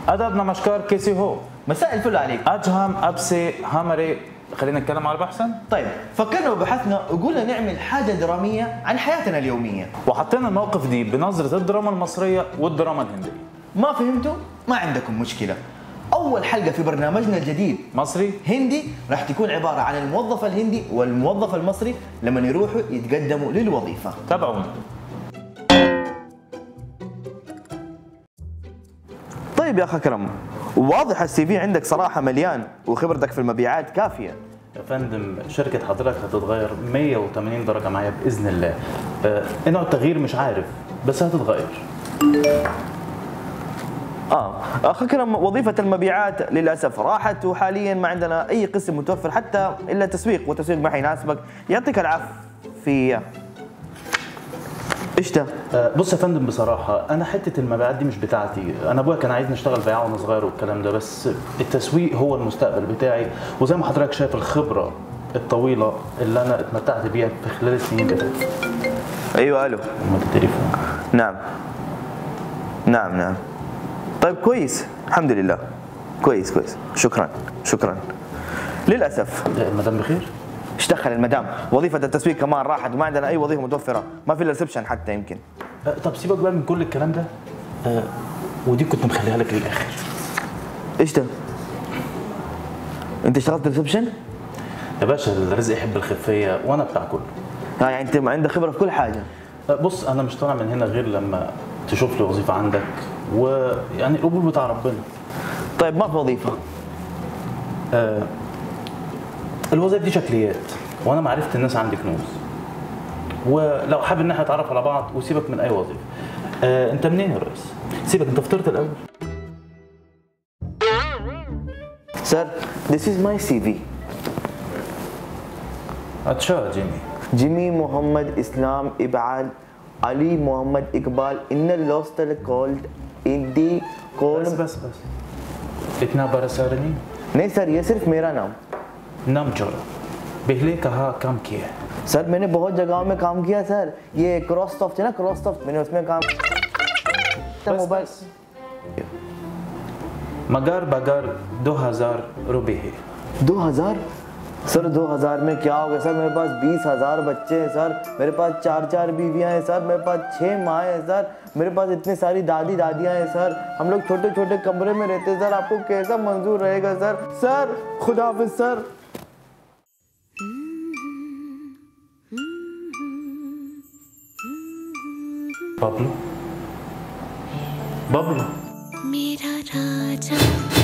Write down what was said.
अदब नमस्कार कैसे हो مساء الفل عليك आज हम अब से हमारे خلينا نتكلم عربي احسن طيب فكرنا وبحثنا وقلنا نعمل حاجة درامية عن حياتنا اليومية وحطينا المواقف دي بنظرة الدراما المصرية والدراما الهندية ما فهمتوا؟ ما عندكم مشكلة أول حلقة في برنامجنا الجديد مصري هندي راح تكون عبارة عن الموظف الهندي والموظف المصري لما يروحوا يتقدموا للوظيفة تابعونا طيب يا أخ أكرم واضح السي في عندك صراحة مليان وخبرتك في المبيعات كافية يا فندم شركة حضرتك هتتغير 180 درجة معايا بإذن الله آه، إيه نوع التغيير مش عارف بس هتتغير اه اخ اكرم وظيفه المبيعات للاسف راحت وحاليا ما عندنا اي قسم متوفر حتى الا تسويق والتسويق ما حيناسبك يعطيك العافيه ايش ده؟ آه، بص يا فندم بصراحة أنا حتة المبيعات دي مش بتاعتي، أنا أبويا كان عايزني أشتغل بياع وأنا صغير والكلام ده بس التسويق هو المستقبل بتاعي وزي ما حضرتك شايف الخبرة الطويلة اللي أنا اتمتعت بيها في خلال السنين اللي فاتت. ايوه الو أمال التليفون نعم نعم نعم طيب كويس الحمد لله كويس كويس شكرا شكرا للاسف آه، المدام بخير؟ ايش دخل المدام وظيفه التسويق كمان راحت وما عندنا اي وظيفه متوفره ما في ريسبشن حتى يمكن آه، طب سيبك بقى من كل الكلام ده آه، ودي كنت مخليها لك للآخر. ايش ده؟ انت اشتغلت ريسبشن؟ يا باشا الرزق يحب الخفية وأنا بتاع كله. اه يعني انت عندك خبره في كل حاجه آه، بص أنا مش طالع من هنا غير لما تشوف لي وظيفة عندك ويعني القبول بتاع ربنا. طيب ما في وظيفه الوظائف دي شكليات وانا معرفه الناس عندي كنوز ولو حابب ان احنا نتعرف على بعض وسيبك من اي وظيفه آه، انت منين يا ريس سيبك انت فطرت الاول سر this is my CV اتشا جيمي جيمي محمد اسلام ابعال علي محمد اقبال ان اللوست كولد اندي بس call بس بس इतना बड़ा सर नहीं नहीं सर ये सिर्फ मेरा नाम नाम जोड़ा पहले कहा काम किया सर मैंने बहुत जगहों में काम किया सर ये क्रॉस सॉफ्ट है ना क्रॉस सॉफ्ट मैंने उसमें काम बस, मोबाइल बस। मगर बगर दो हजार रुपये है दो हजार सर दो हजार में क्या हो गया सर मेरे पास बीस हजार बच्चे हैं सर मेरे पास चार चार बीवियां हैं सर मेरे पास छह माँ हैं सर मेरे पास इतनी सारी दादी दादियां हैं सर हम लोग छोटे छोटे कमरे में रहते हैं सर आपको कैसा मंजूर रहेगा सर सर खुदा हाफिज सर बबलू बबलू मेरा राजा